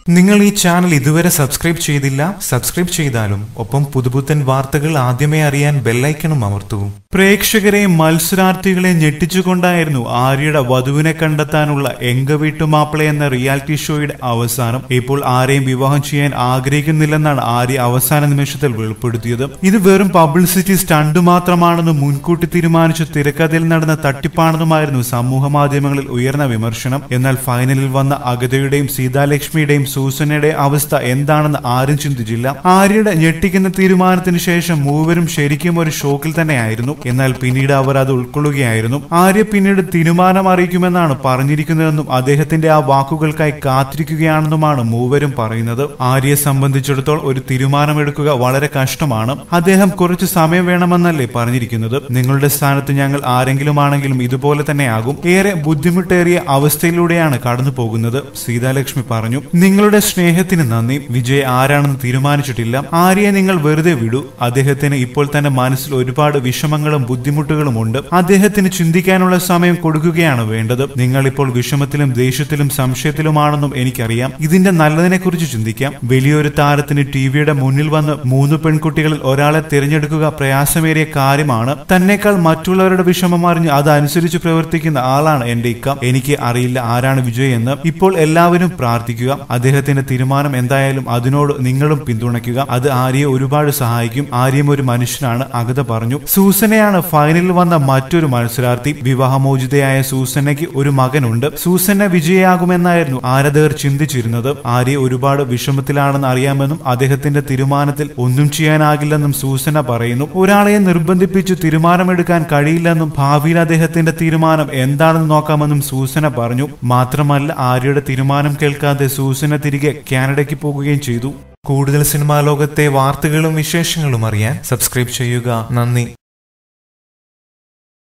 നിങ്ങൾ ഈ ചാനൽ ഇതുവരെ സബ്സ്ക്രൈബ് ചെയ്തില്ല സബ്സ്ക്രൈബ് ചെയ്താലും ഒപ്പം പുതുപുത്തൻ വാർത്തകൾ ആദ്യമേ അറിയാൻ ബെല്ലൈക്കണും അമർത്തൂ പ്രേക്ഷകരെ മത്സരാർത്ഥികളെ ഞെട്ടിച്ചുകൊണ്ടായിരുന്നു ആര്യയുടെ വധുവിനെ കണ്ടെത്താനുള്ള എങ്ക വീട്ടുമാപ്പിള എന്ന റിയാലിറ്റി ഷോയുടെ അവസാനം ഇപ്പോൾ ആരെയും വിവാഹം ചെയ്യാൻ ആഗ്രഹിക്കുന്നില്ലെന്നാണ് ആര്യ അവസാന നിമിഷത്തിൽ വെളിപ്പെടുത്തിയത് ഇത് വെറും പബ്ലിസിറ്റി സ്റ്റണ്ട് മാത്രമാണെന്ന് മുൻകൂട്ടി തീരുമാനിച്ച തിരക്കഥയിൽ നടന്ന തട്ടിപ്പാണെന്നുമായിരുന്നു സമൂഹ മാധ്യമങ്ങളിൽ ഉയർന്ന വിമർശനം എന്നാൽ ഫൈനലിൽ വന്ന അഗതയുടെയും സീതാലക്ഷ്മിയുടെയും സൂസനയുടെയും അവസ്ഥ എന്താണെന്ന് ആരും ചിന്തിച്ചില്ല ആര്യയുടെ ഞെട്ടിക്കുന്ന തീരുമാനത്തിന് ശേഷം മൂവരും ശരിക്കും ഒരു ഷോക്കിൽ തന്നെയായിരുന്നു എന്നാൽ പിന്നീട് അവർ അത് ഉൾക്കൊള്ളുകയായിരുന്നു ആര്യ പിന്നീട് തീരുമാനം അറിയിക്കുമെന്നാണ് പറഞ്ഞിരിക്കുന്നതെന്നും അദ്ദേഹത്തിന്റെ ആ വാക്കുകൾക്കായി കാത്തിരിക്കുകയാണെന്നുമാണ് മൂവരും പറയുന്നത് ആര്യയെ സംബന്ധിച്ചിടത്തോളം ഒരു തീരുമാനമെടുക്കുക വളരെ കഷ്ടമാണ് അദ്ദേഹം കുറച്ച് സമയം വേണമെന്നല്ലേ പറഞ്ഞിരിക്കുന്നത് നിങ്ങളുടെ സ്ഥാനത്ത് ഞങ്ങൾ ആരെങ്കിലും ആണെങ്കിലും ഇതുപോലെ തന്നെയാകും ഏറെ ബുദ്ധിമുട്ടേറിയ അവസ്ഥയിലൂടെയാണ് കടന്നു പോകുന്നത് സീതാലക്ഷ്മി പറഞ്ഞു നിങ്ങളുടെ സ്നേഹത്തിന് നന്ദി വിജയ് ആരാണെന്ന് തീരുമാനിച്ചിട്ടില്ല ആര്യയെ നിങ്ങൾ വെറുതെ വിടൂ അദ്ദേഹത്തിന് ഇപ്പോൾ തന്നെ മനസ്സിൽ ഒരുപാട് വിഷമങ്ങളും ബുദ്ധിമുട്ടുകളും ഉണ്ട് അദ്ദേഹത്തിന് ചിന്തിക്കാനുള്ള സമയം കൊടുക്കുകയാണ് വേണ്ടത് നിങ്ങൾ ഇപ്പോൾ വിഷമത്തിലും ദേഷ്യത്തിലും സംശയത്തിലുമാണെന്നും എനിക്കറിയാം ഇതിന്റെ നല്ലതിനെ കുറിച്ച് ചിന്തിക്കാം വലിയൊരു താരത്തിന് ടിവിയുടെ മുന്നിൽ വന്ന് മൂന്ന് പെൺകുട്ടികളിൽ ഒരാളെ തിരഞ്ഞെടുക്കുക പ്രയാസമേറിയ കാര്യമാണ് തന്നെക്കാൾ മറ്റുള്ളവരുടെ വിഷമം അറിഞ്ഞ് അതനുസരിച്ച് പ്രവർത്തിക്കുന്ന ആളാണ് എന്റെ ഇക്ക എനിക്ക് അറിയില്ല ആരാണ് വിജയ് എന്ന് ഇപ്പോൾ എല്ലാവരും പ്രാർത്ഥിക്കുക അദ്ദേഹത്തിന്റെ തീരുമാനം എന്തായാലും അതിനോട് നിങ്ങളും പിന്തുണയ്ക്കുക അത് ആര്യയെ ഒരുപാട് സഹായിക്കും ആര്യം ഒരു മനുഷ്യനാണ് അഗത പറഞ്ഞു സൂസനയാണ് ഫൈനലിൽ വന്ന മറ്റൊരു മത്സരാർത്ഥി വിവാഹമോചിതയായ സൂസനയ്ക്ക് ഒരു മകനുണ്ട് സൂസന വിജയാകുമെന്നായിരുന്നു ആരാധകർ ചിന്തിച്ചിരുന്നത് ആര്യ ഒരുപാട് വിഷമത്തിലാണെന്ന് അറിയാമെന്നും അദ്ദേഹത്തിന്റെ തീരുമാനത്തിൽ ഒന്നും ചെയ്യാനാകില്ലെന്നും സൂസന പറയുന്നു ഒരാളെ നിർബന്ധിപ്പിച്ച് തീരുമാനമെടുക്കാൻ കഴിയില്ലെന്നും ഭാവിയിൽ അദ്ദേഹത്തിന്റെ തീരുമാനം എന്താണെന്ന് നോക്കാമെന്നും സൂസന പറഞ്ഞു മാത്രമല്ല ആര്യയുടെ തീരുമാനം കേൾക്കാതെ സൂസന തിരികെ കാനഡയ്ക്ക് പോകുകയും ചെയ്തു കൂടുതൽ സിനിമാ ലോകത്തെ വാർത്തകളും വിശേഷങ്ങളും അറിയാൻ സബ്സ്ക്രൈബ് ചെയ്യുക നന്ദി